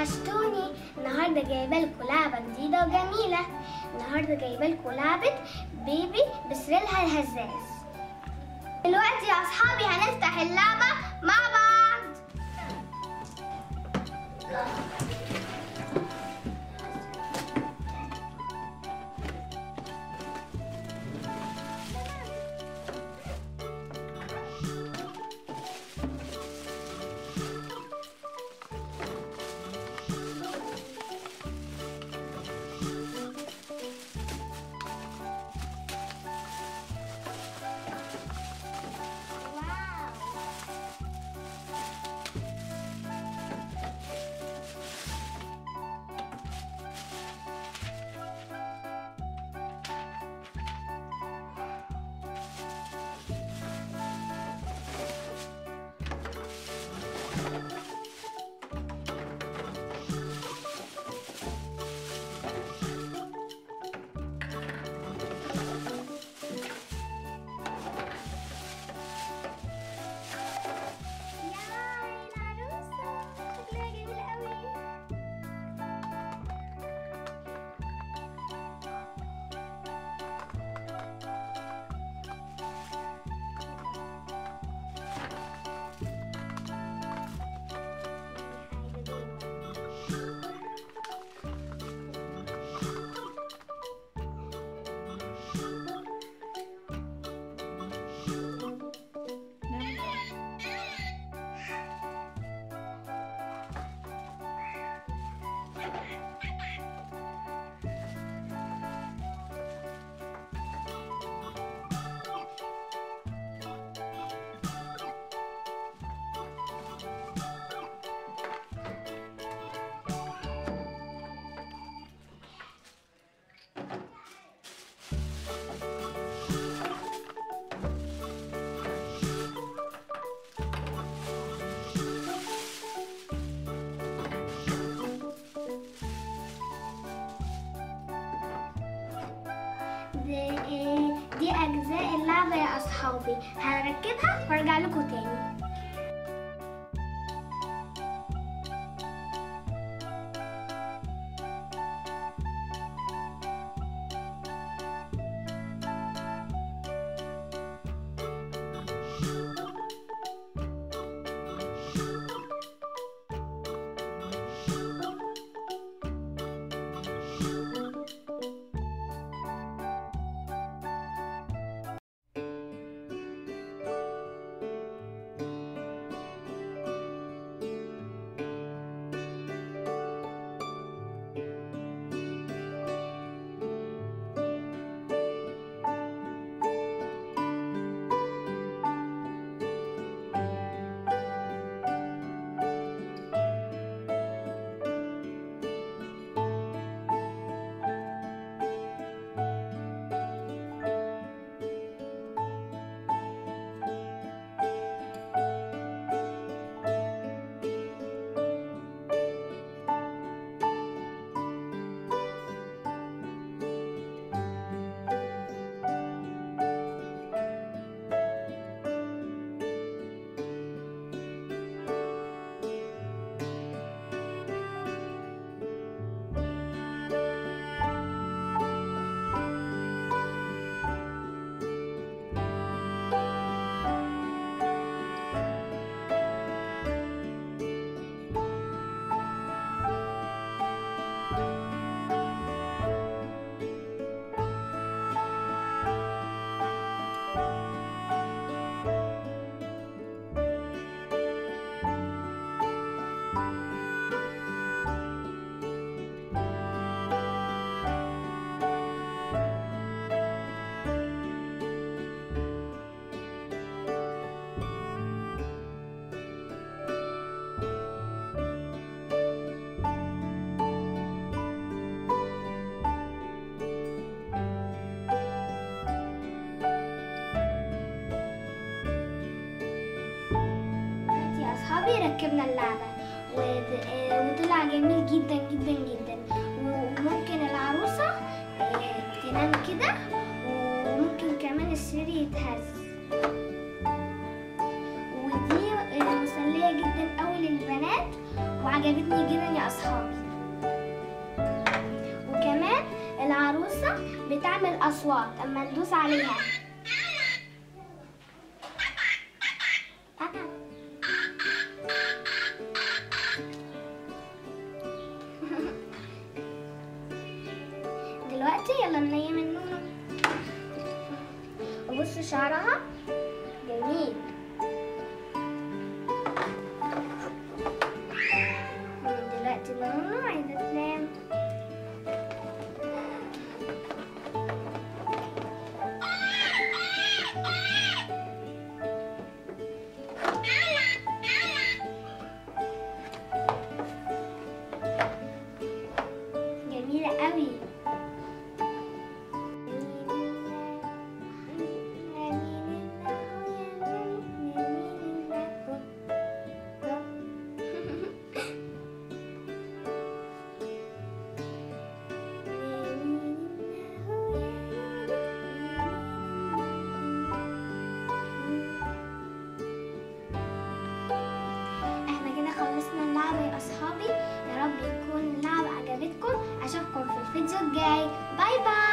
وحشتوني النهارده جايبه لكم لعبه جديده وجميله النهارده جايبه لكم لعبه بيبي بسريلها الهزاز دلوقتي يا اصحابي هنفتح اللعبه مع بعض ياي العروسه شكلها جميل قوي دي, دي أجزاء اللعبة يا أصحابي هنركبها وارجع لكم تاني دلوقتي يا أصحابي ركبنا اللعبة ود- آه، وطلع جميل جدا جدا جدا وممكن العروسة آه، تنام كده وممكن كمان السرير يتهز ودي آه، مسلية جدا قوي للبنات وعجبتني جدا يا اصحابي وكمان العروسة بتعمل اصوات اما ندوس عليها دلوقتي يلا ننيم النونو وبصوا شعرها جميل دلوقتي نونو عايزة تنام جميلة قوي احنا كده خلصنا اللعبة يا اصحابي يا رب يكون اللعبة عجبتكم اشوفكم في الفيديو الجاي باي باي